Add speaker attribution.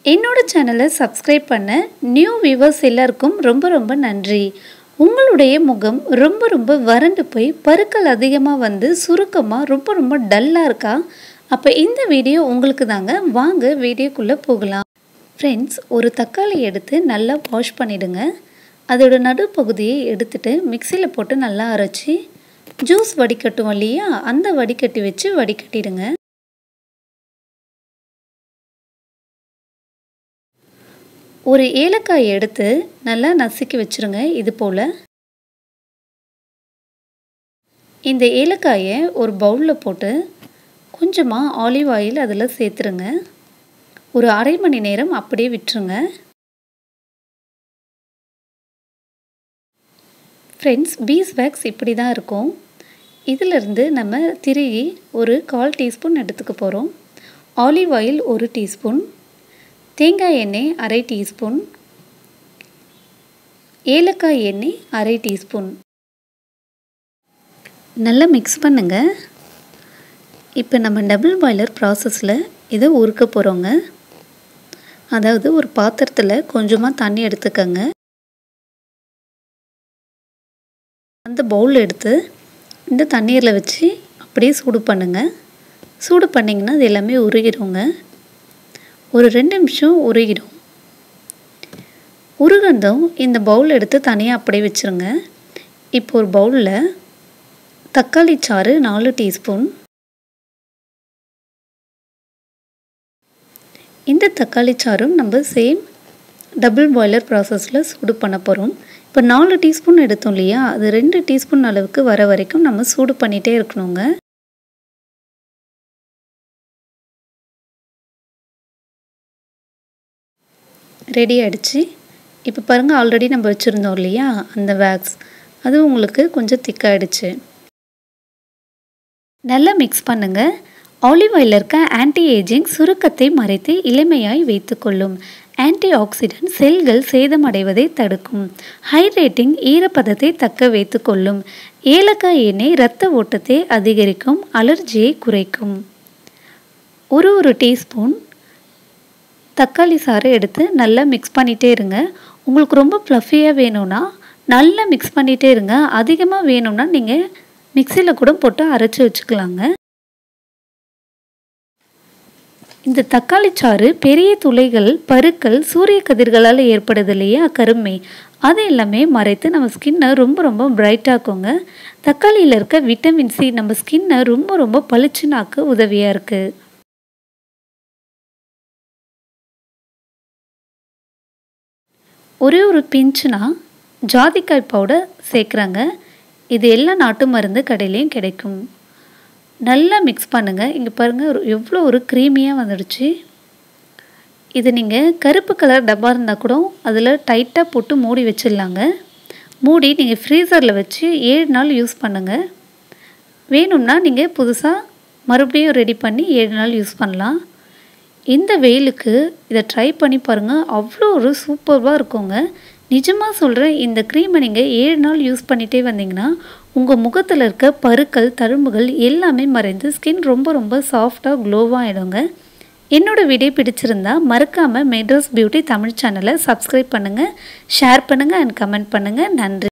Speaker 1: என்னோட சேனலை சப்ஸ்கிரைப் பண்ண நியூ வியூவர்ஸ் எல்லாருக்கும் ரொம்ப ரொம்ப நன்றி உங்களுடைய முகம் ரொம்ப ரொம்ப வறண்டு போய் பருக்கள் அதிகமாக வந்து சுருக்கமாக ரொம்ப ரொம்ப டல்லாக இருக்கா அப்போ இந்த வீடியோ உங்களுக்கு தாங்க வாங்க வீடியோக்குள்ளே போகலாம் ஃப்ரெண்ட்ஸ் ஒரு தக்காளி எடுத்து நல்லா வாஷ் பண்ணிவிடுங்க அதோட நடுப்பகுதியை எடுத்துட்டு மிக்சியில் போட்டு நல்லா அரைச்சி ஜூஸ் வடிகட்டுவோம் இல்லையா அந்த வடிகட்டி வச்சு வடிகட்டிடுங்க ஒரு ஏலக்காய் எடுத்து நல்லா நசுக்கி வச்சுருங்க இது போல் இந்த ஏலக்காயை ஒரு பவுலில் போட்டு கொஞ்சமாக ஆலிவ் ஆயில் அதில் சேர்த்துருங்க ஒரு அரை மணி நேரம் அப்படியே விட்டுருங்க ஃப்ரெண்ட்ஸ் பீஸ் வேக்ஸ் இப்படி தான் இருக்கும் இதிலிருந்து நம்ம திருகி ஒரு கால் டீஸ்பூன் எடுத்துக்க போகிறோம் ஆலிவ் ஆயில் ஒரு டீஸ்பூன் தேங்காய் எண்ணெய் அரை டீஸ்பூன் ஏலக்காய் எண்ணெய் அரை டீஸ்பூன் நல்லா மிக்ஸ் பண்ணுங்கள் இப்போ நம்ம டபுள் பாய்லர் ப்ராசஸில் இதை உருக்க போகிறோங்க அதாவது ஒரு பாத்திரத்தில் கொஞ்சமாக தண்ணி எடுத்துக்கங்க அந்த பவுல் எடுத்து இந்த தண்ணீரில் வச்சு அப்படியே சூடு பண்ணுங்கள் சூடு பண்ணிங்கன்னா அது எல்லாமே உருகிடுங்க ஒரு ரெண்டு நிமிஷம் உருகிடும் உருகந்தம் இந்த பவுல் எடுத்து தனியாக அப்படியே வச்சுருங்க இப்போ ஒரு பவுலில் தக்காளி சாறு நாலு டீஸ்பூன் இந்த தக்காளி சாறும் நம்ம சேம் டபுள் பாய்லர் ப்ராசஸில் சூடு பண்ண போகிறோம் இப்போ நாலு டீஸ்பூன் எடுத்தோம் இல்லையா அது ரெண்டு டீஸ்பூன் அளவுக்கு வர வரைக்கும் நம்ம சூடு பண்ணிகிட்டே இருக்கணுங்க ரெடி ஆகிடுச்சு இப்போ பாருங்கள் ஆல்ரெடி நம்ம வச்சுருந்தோம் இல்லையா அந்த வேக்ஸ் அது உங்களுக்கு கொஞ்சம் திக்காயிடுச்சு நல்லா மிக்ஸ் பண்ணுங்கள் ஆலிவ் ஆயில் இருக்க ஆன்டி ஏஜிங் சுருக்கத்தை மறைத்து இளமையாய் வைத்துக்கொள்ளும் ஆன்டி ஆக்சிடென்ட் செல்கள் சேதமடைவதை தடுக்கும் ஹைட்ரேட்டிங் ஈரப்பதத்தை தக்க வைத்துக்கொள்ளும் ஏலக்காய் எண்ணெய் இரத்த ஓட்டத்தை அதிகரிக்கும் அலர்ஜியை குறைக்கும் ஒரு ஒரு டீஸ்பூன் தக்காளி சாறு எடுத்து நல்லா மிக்ஸ் பண்ணிகிட்டே இருங்க உங்களுக்கு ரொம்ப ப்ளஃபியாக வேணும்னா நல்லா மிக்ஸ் பண்ணிகிட்டே இருங்க அதிகமாக வேணும்னா நீங்கள் மிக்சியில் கூட போட்டு அரைச்சி வச்சுக்கலாங்க இந்த தக்காளி சாறு பெரிய துளைகள் பருக்கள் சூரிய கதிர்களால் ஏற்படுது இல்லையா கருமை அது எல்லாமே மறைத்து நம்ம ஸ்கின்னை ரொம்ப ரொம்ப பிரைட்டாக்குங்க தக்காளியில் இருக்க விட்டமின் சி நம்ம ஸ்கின்னை ரொம்ப ரொம்ப பளிச்சுனாக்க உதவியாக இருக்குது ஒரே ஒரு பிஞ்சுனா ஜாதிக்காய் பவுடர் சேர்க்குறாங்க இது எல்லா நாட்டு மருந்து கடையிலையும் கிடைக்கும் நல்லா மிக்ஸ் பண்ணுங்கள் இங்கே பாருங்கள் எவ்வளோ ஒரு க்ரீமியாக வந்துடுச்சு இது நீங்கள் கருப்பு கலர் டப்பா இருந்தால் கூட அதில் டைட்டாக போட்டு மூடி வச்சிடலாங்க மூடி நீங்கள் ஃப்ரீசரில் வச்சு ஏழு நாள் யூஸ் பண்ணுங்கள் வேணும்னா நீங்கள் புதுசாக மறுபடியும் ரெடி பண்ணி ஏழு நாள் யூஸ் பண்ணலாம் இந்த வெயிலுக்கு இதை ட்ரை பண்ணி பாருங்கள் அவ்வளோ ஒரு சூப்பர்வாக இருக்குங்க நிஜமாக சொல்கிறேன் இந்த க்ரீமை நீங்கள் ஏழு நாள் யூஸ் பண்ணிகிட்டே வந்தீங்கன்னா உங்கள் முகத்தில் இருக்க பருக்கள் தழும்புகள் எல்லாமே மறைந்து ஸ்கின் ரொம்ப ரொம்ப சாஃப்டாக க்ளோவாக ஆகிடுங்க என்னோடய வீடியோ பிடிச்சிருந்தா மறக்காமல் மெட்ரோஸ் பியூட்டி தமிழ் சேனலை சப்ஸ்கிரைப் பண்ணுங்கள் ஷேர் பண்ணுங்கள் அண்ட் கமெண்ட் பண்ணுங்கள் நன்றி